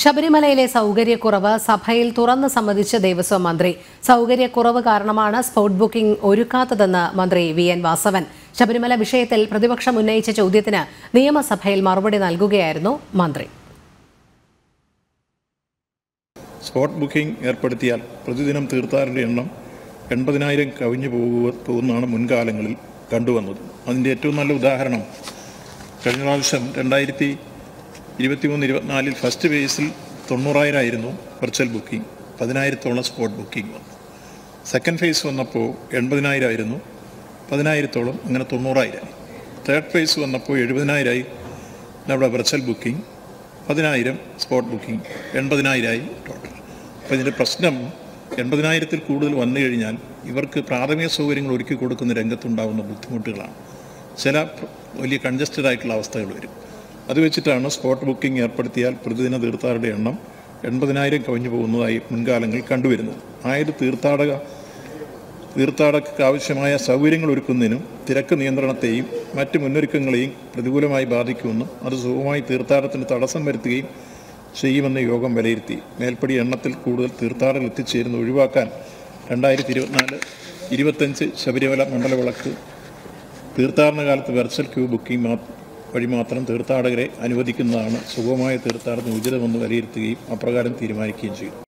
ശബരിമലയിലെ സൗകര്യക്കുറവ് സഭയിൽ തുറന്ന് സമ്മതിച്ച ദേവസ്വം മന്ത്രി സൗകര്യക്കുറവ് കാരണമാണ് സ്പോട്ട് ബുക്കിംഗ് ഒരുക്കാത്തതെന്ന് മന്ത്രി വി എൻ വാസവൻ ശബരിമല വിഷയത്തിൽ പ്രതിപക്ഷം ഉന്നയിച്ച ചോദ്യത്തിന് നിയമസഭയിൽ മറുപടി നൽകുകയായിരുന്നു മന്ത്രി സ്പോട്ട് ബുക്കിംഗ് ഏർപ്പെടുത്തിയാൽ പ്രതിദിനം തീർത്ഥാടകരുടെ എണ്ണം എൺപതിനായിരം കവിഞ്ഞു പോകുക പോകുന്നതാണ് മുൻകാലങ്ങളിൽ കണ്ടുവന്നത് അതിൻ്റെ ഏറ്റവും നല്ല ഉദാഹരണം കഴിഞ്ഞ പ്രാവശ്യം രണ്ടായിരത്തി ഇരുപത്തിമൂന്ന് ഇരുപത്തിനാലിൽ ഫസ്റ്റ് ഫേസിൽ തൊണ്ണൂറായിരം ആയിരുന്നു വെർച്വൽ ബുക്കിംഗ് പതിനായിരത്തോളം സ്പോട്ട് ബുക്കിംഗ് വന്നു സെക്കൻഡ് ഫേസ് വന്നപ്പോൾ എൺപതിനായിരം ആയിരുന്നു പതിനായിരത്തോളം അങ്ങനെ തൊണ്ണൂറായിരം തേർഡ് ഫേസ് വന്നപ്പോൾ എഴുപതിനായിരമായി നമ്മുടെ വെർച്വൽ ബുക്കിംഗ് പതിനായിരം സ്പോട്ട് ബുക്കിംഗ് എൺപതിനായിരമായി ടോട്ടൽ അപ്പോൾ ഇതിൻ്റെ പ്രശ്നം എൺപതിനായിരത്തിൽ കൂടുതൽ വന്നു കഴിഞ്ഞാൽ ഇവർക്ക് പ്രാഥമിക സൗകര്യങ്ങൾ ഒരുക്കി കൊടുക്കുന്ന രംഗത്തുണ്ടാകുന്ന ബുദ്ധിമുട്ടുകളാണ് ചില പ്ര- വലിയ കൺജസ്റ്റഡ് ആയിട്ടുള്ള അവസ്ഥകൾ വരും അത് വെച്ചിട്ടാണ് സ്പോട്ട് ബുക്കിംഗ് ഏർപ്പെടുത്തിയാൽ പ്രതിദിന തീർത്ഥാടകരുടെ എണ്ണം എൺപതിനായിരം കവിഞ്ഞു പോകുന്നതായി മുൻകാലങ്ങളിൽ കണ്ടുവരുന്നത് ആയത് തീർത്ഥാടക തീർത്ഥാടകർക്ക് ആവശ്യമായ സൗകര്യങ്ങൾ ഒരുക്കുന്നതിനും തിരക്ക് നിയന്ത്രണത്തെയും മറ്റ് മുന്നൊരുക്കങ്ങളെയും പ്രതികൂലമായി ബാധിക്കുമെന്നും അത് സുഗമമായി തീർത്ഥാടനത്തിന് തടസ്സം വരുത്തുകയും ചെയ്യുമെന്ന് യോഗം വിലയിരുത്തി മേൽപ്പടി എണ്ണത്തിൽ കൂടുതൽ തീർത്ഥാടകർ എത്തിച്ചേരുന്ന ഒഴിവാക്കാൻ രണ്ടായിരത്തി ഇരുപത്തിനാല് ഇരുപത്തഞ്ച് ശബരിമല മണ്ഡലവിളക്ക് തീർത്ഥാടന കാലത്ത് വെർച്വൽ ക്യൂ ബുക്കിംഗ് മാ വഴി മാത്രം തീർത്ഥാടകരെ അനുവദിക്കുന്നതാണ് സുഗമമായ തീർത്ഥാടനത്തിന് ഉചിതമെന്ന് വിലയിരുത്തുകയും അപ്രകാരം തീരുമാനിക്കുകയും ചെയ്തു